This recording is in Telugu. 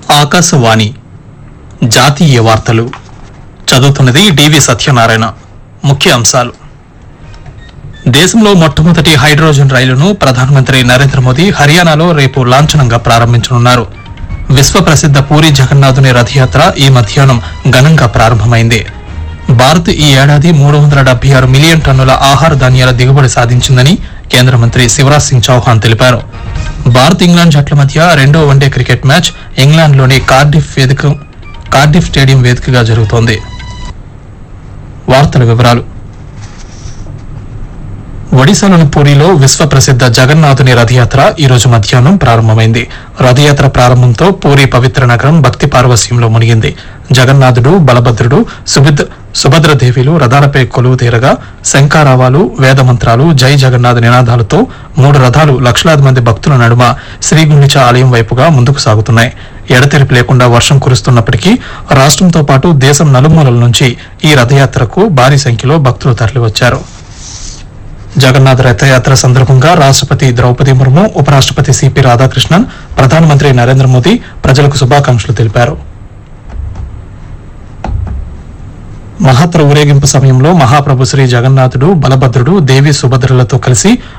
ఆకాశవాణి జాతీయ వార్తలు చదువుతున్నది డివి సత్యనారాయణ ముఖ్య అంశాలు దేశంలో మొట్టమొదటి హైడ్రోజన్ రైలును ప్రధానమంత్రి నరేంద్ర మోదీ హర్యానాలో రేపు లాంఛనంగా ప్రారంభించనున్నారు విశ్వ ప్రసిద్ధ పూరి జగన్నాథుని రథయాత్ర ఈ మధ్యాహ్నం ఘనంగా ప్రారంభమైంది భారత్ ఈ ఏడాది మూడు వందల డెబ్బై ఆరు మిలియన్ టన్నుల ఆహార ధాన్యాల దిగుబడి సాధించిందని కేంద్ర మంత్రి శివరాజ్ సింగ్ చౌహాన్ తెలిపారు భారత్ ఇంగ్లాండ్ జట్ల మధ్య రెండో వన్డే క్రికెట్ మ్యాచ్ ఇంగ్లాండ్లోని కార్డిఫ్ వేదిక కార్డిఫ్ స్టేడియం వేదికగా జరుగుతోంది వార్తల వివరాలు ఒడిశాలోని పూరిలో విశ్వ ప్రసిద్ధ జగన్నాథుని రథయాత్ర ఈ రోజు మధ్యాహ్నం ప్రారంభమైంది రథయాత్ర ప్రారంభంతో పూరి పవిత్ర నగరం భక్తి పార్వస్యంలో మునిగింది జగన్నాథుడు బలభద్రుడు సుభిద్ సుభద్రదేవిలు రథాలపై కొలువు తీరగా శంఖారావాలు వేదమంత్రాలు జై జగన్నాథ్ నినాదాలతో మూడు రథాలు లక్షలాది మంది భక్తుల నడుమ శ్రీ గుండిచ ఆలయం వైపుగా ముందుకు సాగుతున్నాయి ఎడతెరిపి లేకుండా వర్షం కురుస్తున్నప్పటికీ రాష్ట్రంతో పాటు దేశం నలుమూలల నుంచి ఈ రథయాత్రకు భారీ సంఖ్యలో భక్తులు తరలివచ్చారు జగన్నాథ్ రథయాత్ర సందర్భంగా రాష్ట్రపతి ద్రౌపది ముర్ము ఉపరాష్ట్రపతి సిపి రాధాకృష్ణన్ ప్రధానమంత్రి నరేంద్ర మోదీ ప్రజలకు శుభాకాంక్షలు తెలిపారు మహాత్ర ఊరేగింపు సమయంలో మహాప్రభు శ్రీ జగన్నాథుడు బలభద్రుడు దేవి సుభద్రలతో కలిసి